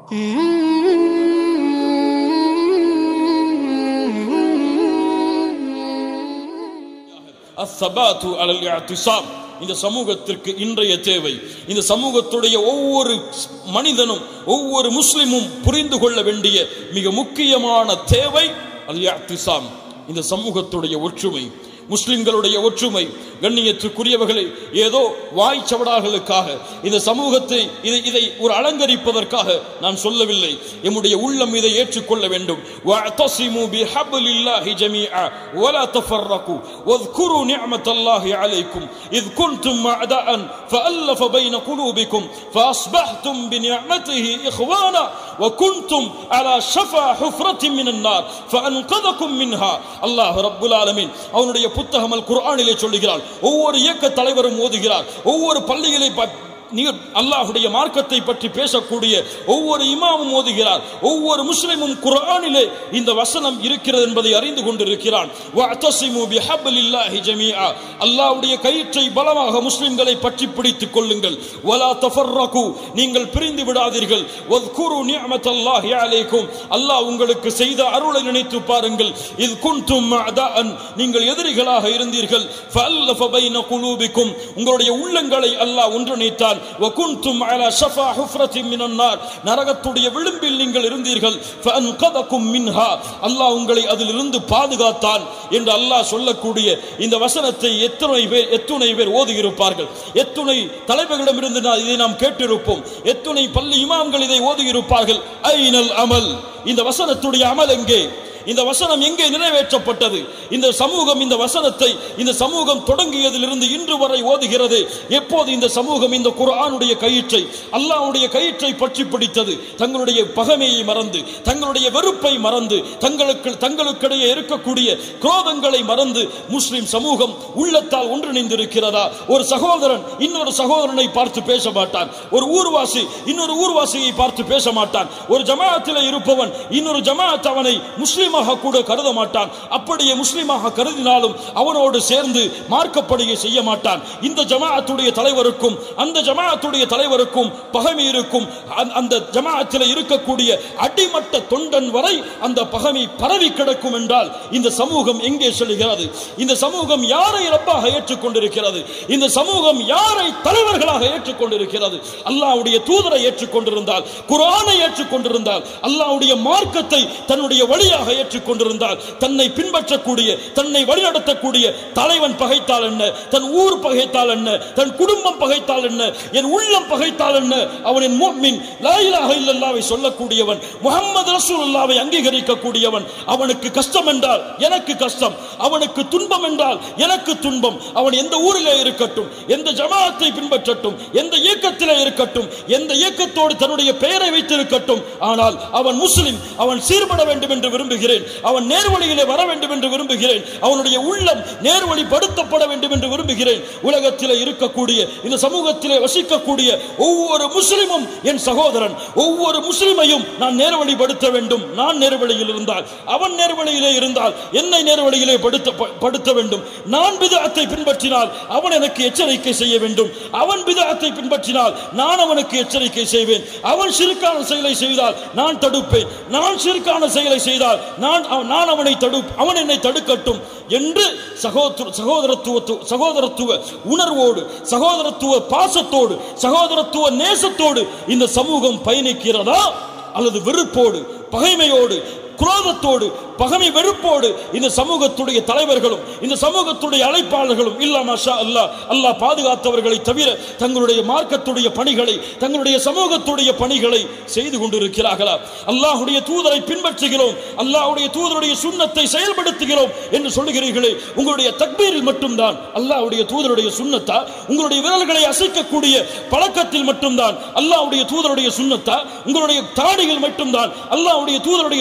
அஸ்ஸபாத்து அலல் இஅ்திஸாம் இந்த சமூகத்திற்கு இன்றைய தேவை இந்த சமூகத்துடைய ஒவ்வொரு மனிதனும் ஒவ்வொரு முஸ்லிமும் புரிந்து கொள்ள வேண்டிய மிக முக்கியமான தேவை அல் இஅ்திஸாம் இந்த சமூகத்துடைய ஒற்றுமை முஸ்லிம்களுடைய ஒற்றுமை கண்ணியத்துக்குரியவர்களை ஏதோ வாய்ச்சவடார்களுக்காக இந்த சமூகத்தை இதை இதை ஒரு அலங்கரிப்பதற்காக நான் சொல்லவில்லை எம்முடைய உள்ளம் இதை ஏற்றுக்கொள்ள வேண்டும் وَاعْتَصِمُوا بِحَبْلِ اللَّهِ جَمِيعًا وَلَا تَفَرَّقُوا وَاذْكُرُوا نِعْمَةَ اللَّهِ عَلَيْكُمْ إِذْ كُنْتُمْ أَعْدَاءً فَأَلَّفَ بَيْنَ قُلُوبِكُمْ فَأَصْبَحْتُمْ بِنِعْمَتِهِ إِخْوَانًا وَكُنْتُمْ على شفا حفرة من النار فأنقذكم منها الله رب العالمين அவனுடைய புத்தகம் அல் குர்ஆனிலே சொல்லுகிறார் ஒவ்வொரு இயக்க தலைவரும் ஓதுகிறார் ஒவ்வொரு பள்ளிகளை ப- நீர் அல்லாஹுடைய மார்க்கத்தை பற்றி பேசக்கூடிய ஒவ்வொரு இமாமும் ஓதுகிறார் ஒவ்வொரு முஸ்லிமும் குர்ஆனிலே இந்த வசனம் இருக்கிறது என்பதை அறிந்து கொண்டிருக்கிறான் வஅத்தஸிமு பிஹப்லில்லாஹி ஜமீஆ அல்லாஹ்வுடைய கயிற்றை பலமாக முஸ்லிம்களை பற்றி பிடித்துக் கொள்ளுங்கள் வலா தஃபர்ரகு நீங்கள் பிரிந்து விடாதீர்கள் வذ்குரு நிஅமத்தல்லாஹி அலைக்கும் அல்லாஹ் உங்களுக்கு செய்த அருளை நினைத்து பாருங்கள் இது குன்தும் அதான் நீங்கள் எதிரிகளாக இருந்தீர்கள் ஃபஅல்லஃப பைன குலூபிக்கும் உங்களுடைய உள்ளங்களை அல்லாஹ் ஒன்றிணைத்தான் வகுன்தும் அலா ஷஃபா ஹுஃப்ரத்தின் மினன் நார் நரகத்துடைய விளிம்பில் நீங்கள் இருந்தீர்கள் ஃபஅன்கதகும் மின்ஹா அல்லாஹ் உங்களை அதிலிருந்து பாதுகாத்தான் என்று அல்லாஹ் சொல்லக்கூடிய இந்த வசனத்தை எத்தனை பேர் எத்துணை பேர் ஓதியிருப்பார்கள் எத்துணை தலைவர்களிடமிருந்து நான் இதை நாம் கேட்டிருப்போம் எத்துணை பள்ளி இமாம்கள் இதை ஓதியிருப்பார்கள் ஐனல் அமல் இந்த வசனத்துடைய அமல் எங்கே இந்த வசனம் எங்கே நிறைவேற்றப்பட்டது இந்த சமூகம் இந்த வசனத்தை இந்த சமூகம் தொடங்கியதிலிருந்து இன்று வரை ஓதுகிறது எப்போது இந்த சமூகம் இந்த குர்ஆனுடைய கயிற்றை அல்லாஹ்வுடைய கயிற்றை பற்றி பிடித்தது தங்களுடைய பகைமையை மறந்து தங்களுடைய வெறுப்பை மறந்து தங்களுக்கு தங்களுக்கிடையே இருக்கக்கூடிய குரோதங்களை மறந்து முஸ்லிம் சமூகம் உள்ளத்தால் ஒன்றிணைந்திருக்கிறதா ஒரு சகோதரன் இன்னொரு சகோதரனை பார்த்து பேச மாட்டான் ஒரு ஊர்வாசி இன்னொரு ஊர்வாசியை பார்த்து பேச மாட்டான் ஒரு ஜமாஅத்தில் இருப்பவன் இன்னொரு ஜமாஅத் அவனை முஸ்லிமாக கூட கருத மாட்டான் அப்படியே முஸ்லிமாக கருதினாலும் அவனோடு சேர்ந்து மார்க்கப்படியை செய்ய மாட்டான் இந்த ஜமாஅத்துடைய தலைவருக்கும் அந்த ஜமாஅத்துடைய தலைவருக்கும் பகைமை இருக்கும் அந்த- அந்த ஜமாஅத்தில் இருக்கக்கூடிய அடிமட்ட தொண்டன் வரை அந்த பகைமை பரவி கிடக்கும் என்றால் இந்த சமூகம் எங்கே செல்கிறது இந்த சமூகம் யாரை ரப்பாக ஏற்றுக்கொண்டிருக்கிறது இந்த சமூகம் யாரை தலைவர்களாக ஏற்றுக்கொண்டிருக்கிறது அல்லாஹ்வுடைய தூதரை ஏற்றுக்கொண்டிருந்தால் குர்ஆனை ஏற்றுக்கொண்டிருந்தால் அல்லாஹ்வுடைய மார்க்கத்தை தன்னுடைய வழியாக ஏற்றுக்கொண்டிருந்தால் தன்னை பின்பற்றக்கூடிய தன்னை வழிநடத்தக்கூடிய தலைவன் பகைத்தால் என்ன தன் ஊர் பகைத்தால் என்ன தன் குடும்பம் பகைத்தால் என்ன என் உள்ளம் பகைத்தால் என்ன அவனின் முஃமின் லா இலாஹ இல்லல்லாஹ்வை சொல்லக்கூடியவன் முஹம்மது ரசூலுல்லாஹ்வை அங்கீகரிக்கக்கூடியவன் அவனுக்கு கஷ்டம் என்றால் எனக்கு கஷ்டம் அவனுக்கு துன்பம் என்றால் எனக்கு துன்பம் அவன் எந்த ஊரிலே இருக்கட்டும் எந்த ஜமாஅத்தை பின்பற்றட்டும் எந்த இயக்கத்திலே இருக்கட்டும் எந்த இயக்கத்தோடு தன்னுடைய பெயரை வைத்திருக்கட்டும் ஆனால் அவன் முஸ்லிம் அவன் சீர்பட வேண்டும் என்று விரும்புகிறேன் அவன் நேர்வழியிலே வர வேண்டும் என்று விரும்புகிறேன் அவனுடைய உள்ளம் நேர்வழிப்படுத்தப்பட வேண்டும் என்று விரும்புகிறேன் உலகத்திலே இருக்கக்கூடிய இந்த சமூகத்திலே வசிக்கக்கூடிய ஒவ்வொரு முஸ்லிமும் என் சகோதரன் ஒவ்வொரு முஸ்லிமையும் நான் நேர்வழிப்படுத்த வேண்டும் நான் நேர்வழியில் இருந்தால் அவன் நேர்வழியிலே இருந்தால் என்னை நேர்வழியிலே படுத்த ப- படுத்த வேண்டும் நான் பிதஅத்தை பின்பற்றினால் அவன் எனக்கு எச்சரிக்கை செய்ய வேண்டும் அவன் பிதஅத்தை பின்பற்றினால் நான் அவனுக்கு எச்சரிக்கை செய்வேன் அவன் சிறுக்கான செயலை செய்தால் நான் தடுப்பேன் நான் சிறுக்கான செயலை செய்தால் நான் அவ- நான் அவனை தடு அவன் என்னை தடுக்கட்டும் என்று சகோதர சகோதரத்துவ சகோதரத்துவ உணர்வோடு சகோதரத்துவ பாசத்தோடு சகோதரத்துவ நேசத்தோடு இந்த சமூகம் பயணிக்கிறதா அல்லது வெறுப்போடு பகைமையோடு குரோதத்தோடு பகைமை வெறுப்போடு இந்த சமூகத்துடைய தலைவர்களும் இந்த சமூகத்துடைய அழைப்பாளர்களும் இல்லா மாஷா அல்லாஹ் அல்லாஹ் பாதுகாத்தவர்களை தவிர தங்களுடைய மார்க்கத்துடைய பணிகளை தங்களுடைய சமூகத்துடைய பணிகளை செய்து கொண்டிருக்கிறார்களா அல்லாஹ்வுடைய தூதரை பின்பற்றுகிறோம் அல்லாஹ்வுடைய தூதருடைய சுண்ணத்தை செயல்படுத்துகிறோம் என்று சொல்லுகிறீர்களே உங்களுடைய தக்பீரில் மட்டும்தான் அல்லாஹ்வுடைய தூதருடைய சுண்ணத்தா உங்களுடைய விரல்களை அசைக்கக்கூடிய பழக்கத்தில் மட்டும்தான் அல்லாஹ்வுடைய தூதருடைய சுண்ணத்தா உங்களுடைய தாடியில் மட்டும்தான் அல்லாஹ்வுடைய தூதருடைய சுண்ணத்தா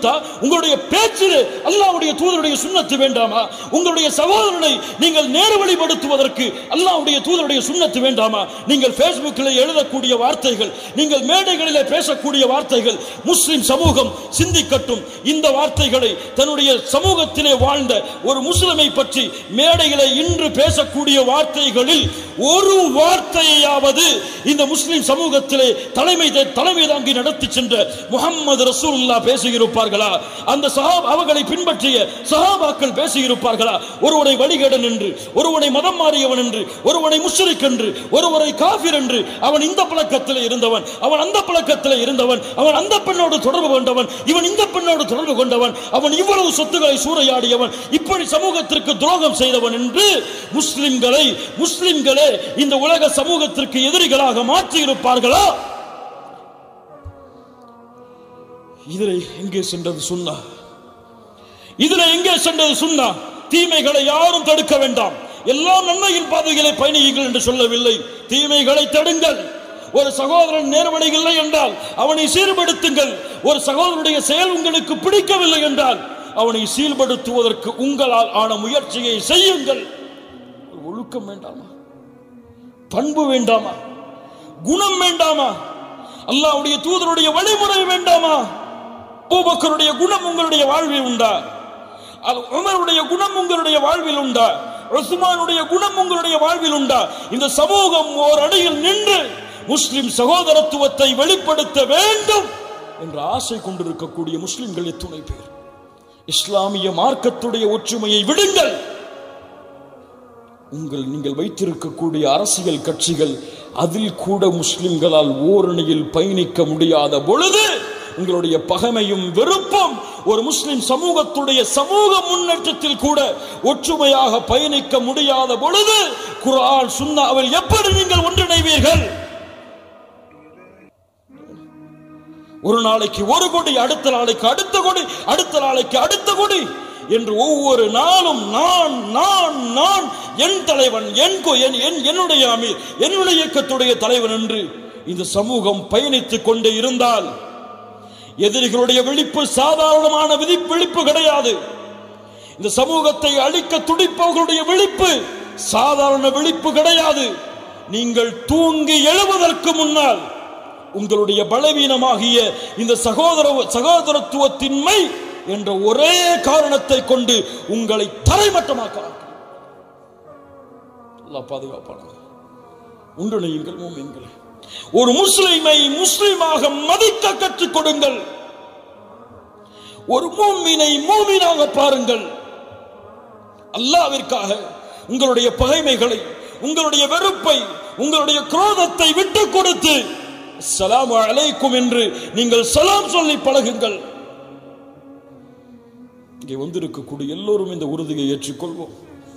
சுன்னத்தா உங்களுடைய பேச்சில் அல்லாஹ்வுடைய தூதருடைய சுன்னத்து வேண்டாமா உங்களுடைய சகோதரனை நீங்கள் நேர்வழிப்படுத்துவதற்கு அல்லாஹ்வுடைய தூதருடைய சுன்னத்து வேண்டாமா நீங்கள் ஃபேஸ்புக்கில் எழுதக்கூடிய வார்த்தைகள் நீங்கள் மேடைகளிலே பேசக்கூடிய வார்த்தைகள் முஸ்லிம் சமூகம் சிந்திக்கட்டும் இந்த வார்த்தைகளை தன்னுடைய சமூகத்திலே வாழ்ந்த ஒரு முஸ்லிமை பற்றி மேடைகளை இன்று பேசக்கூடிய வார்த்தைகளில் ஒரு வார்த்தையாவது இந்த முஸ்லிம் சமூகத்திலே தலைமை தலைமை தாங்கி நடத்தி சென்ற முகம்மது ரசூலுல்லா பேசியிருப்பார்களா அந்த சஹாப் அவர்களை பின்பற்றிய சஹாபாக்கள் பேசியிருப்பார்களா ஒருவனை வழிகேடன் என்று ஒருவனை மதம் மாறியவன் என்று ஒருவனை முஷ்ரிக் என்று ஒருவரை காஃபிர் என்று அவன் இந்த பழக்கத்தில் இருந்தவன் அவன் அந்த பழக்கத்தில் இருந்தவன் அவன் அந்த பெண்ணோடு தொடர்பு கொண்டவன் இவன் இந்த பெண்ணோடு தொடர்பு கொண்டவன் அவன் இவ்வளவு சொத்துக்களை சூறையாடியவன் இப்படி சமூகத்திற்கு துரோகம் செய்தவன் என்று முஸ்லிம்களை முஸ்லிம்களே இந்த உலக சமூகத்திற்கு எதிரிகளாக மாற்றி இருப்பார்களா இதில் எங்கே சென்றது சுண்ணா இதுல எங்கே சென்றது சுண்ணா தீமைகளை யாரும் தடுக்க வேண்டாம் எல்லாம் நன்மையின் பாதைகளை பயணியுங்கள் என்று சொல்லவில்லை தீமைகளை தடுங்கள் ஒரு சகோதரன் நேர்வழி இல்லை என்றால் அவனை சீர்படுத்துங்கள் ஒரு சகோதரனுடைய செயல் உங்களுக்கு பிடிக்கவில்லை என்றால் அவனை சீர்படுத்துவதற்கு உங்களால் ஆன முயற்சியை செய்யுங்கள் ஒரு ஒழுக்கம் வேண்டாமா பண்பு வேண்டாமா குணம் வேண்டாமா அல்லாஹ்வுடைய தூதருடைய வழிமுறை வேண்டாமா அபூபக்கருடைய குணம் உங்களுடைய வாழ்வில் உண்டா அது உமருடைய குணம் உங்களுடைய வாழ்வில் உண்டா உஸ்மானுடைய குணம் உங்களுடைய வாழ்வில் உண்டா இந்த சமூகம் ஓர் அடியில் நின்று முஸ்லிம் சகோதரத்துவத்தை வெளிப்படுத்த வேண்டும் என்ற ஆசை கொண்டிருக்கக்கூடிய முஸ்லிம்கள் எத்துணை பேர் இஸ்லாமிய மார்க்கத்துடைய ஒற்றுமையை விடுங்கள் உங்கள் நீங்கள் வைத்திருக்கக்கூடிய அரசியல் கட்சிகள் அதில் கூட முஸ்லிம்களால் ஓரணியில் பயணிக்க முடியாத பொழுது உங்களுடைய பகைமையும் வெறுப்பும் ஒரு முஸ்லிம் சமூகத்துடைய சமூக முன்னேற்றத்தில் கூட ஒற்றுமையாக பயணிக்க முடியாத பொழுது குரான் சுன்னாவில் எப்படி நீங்கள் ஒன்றிணைவீர்கள் ஒரு நாளைக்கு ஒரு கொடி அடுத்த நாளைக்கு அடுத்த கொடி அடுத்த நாளைக்கு அடுத்த கொடி என்று ஒவ்வொரு நாளும் நான் நான் நான் என் தலைவன் என் கொ- என் என்- என்னுடைய அமீர் என்னுடைய இயக்கத்துடைய தலைவன் என்று இந்த சமூகம் பயணித்துக் கொண்டே இருந்தால் எதிரிகளுடைய விழிப்பு சாதாரணமான விதி விழிப்பு கிடையாது இந்த சமூகத்தை அழிக்க துடிப்பவர்களுடைய விழிப்பு சாதாரண விழிப்பு கிடையாது நீங்கள் தூங்கி எழுவதற்கு முன்னால் உங்களுடைய பலவீனமாகிய இந்த சகோதர சகோதரத்துவத்தின்மை என்ற ஒரே காரணத்தை கொண்டு உங்களை தரைமட்டமாக்கலாம் அல்லாஹ் பாதுகாப்பான ஒன்றிணையுங்கள் மூமின்களே ஒரு முஸ்லிமை முஸ்லிமாக மதிக்க கற்றுக் கொடுங்கள் ஒரு மூமினை மூமினாக பாருங்கள் அல்லாவிற்காக உங்களுடைய பகைமைகளை உங்களுடைய வெறுப்பை உங்களுடைய குரோதத்தை விட்டு கொடுத்து சலாம் அலைக்கும் என்று நீங்கள் சலாம் சொல்லி பழகுங்கள் இங்கே வந்திருக்கக்கூடிய எல்லோரும் இந்த உறுதியை ஏற்றுக்கொள்வோம்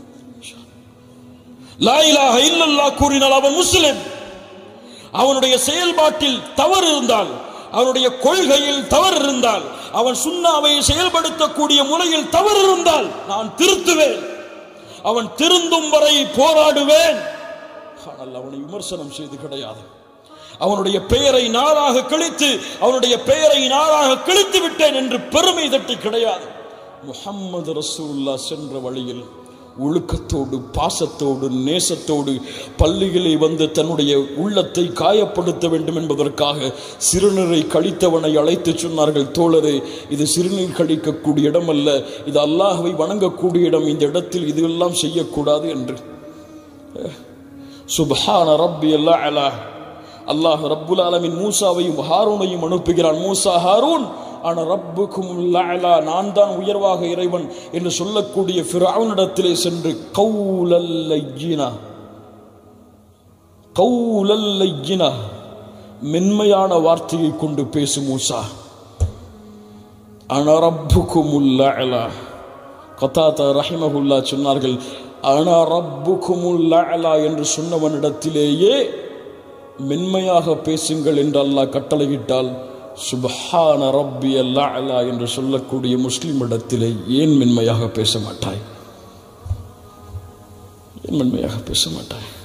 லா இலாஹ இல்லல்லாஹ் கூறினால் அவன் முஸ்லிம் அவனுடைய செயல்பாட்டில் தவறு இருந்தால் அவனுடைய கொள்கையில் தவறு இருந்தால் அவன் சுண்ணாவை செயல்படுத்தக்கூடிய முறையில் தவறு இருந்தால் நான் திருத்துவேன் அவன் திருந்தும் வரை போராடுவேன் ஆனால் அவனை விமர்சனம் செய்து கிடையாது அவனுடைய பெயரை நாளாக கிழித்து அவனுடைய பெயரை நாளாக கிழித்து விட்டேன் என்று பெருமை தட்டி கிடையாது முஹம்மது ரசூலுல்லாஹ் சென்ற வழியில் ஒழுக்கத்தோடு பாசத்தோடு நேசத்தோடு பள்ளிகளை வந்து தன்னுடைய உள்ளத்தை காயப்படுத்த வேண்டும் என்பதற்காக சிறுநீரை கழித்தவனை அழைத்து சொன்னார்கள் தோழரே இது சிறுநீர் கழிக்கக்கூடிய இடம் அல்ல இது அல்லாஹ்வை வணங்கக்கூடிய இடம் இந்த இடத்தில் இதெல்லாம் செய்யக்கூடாது என்று சுப்ஹான ரப்பி அலா அல்லாஹ் ரப்புல் ஆலமின் மூசாவையும் ஹாரூனையும் அனுப்புகிறான் மூசா ஹாரூன் ஆனா ரப்புக்கும் அலா நான் தான் உயர்வாக இறைவன் என்று சொல்லக்கூடிய ஃபிரௌனிடத்திலே சென்று கௌலல்லையினா கௌலல்லையினா மென்மையான வார்த்தையை கொண்டு பேசு மூசா ஆனா ரப்புக்கும் அலா கத்தாத்தா ரஹிமகுல்லா சொன்னார்கள் ஆனா ரப்புக்கும் அலா என்று சொன்னவனிடத்திலேயே மென்மையாக பேசுங்கள் என்று அல்லாஹ் கட்டளையிட்டால் சுபஹான ரப்பி அலா என்று சொல்லக்கூடிய முஸ்லிம் இடத்திலே ஏன் மென்மையாக பேச மாட்டாய் ஏன் மென்மையாக பேச மாட்டாய்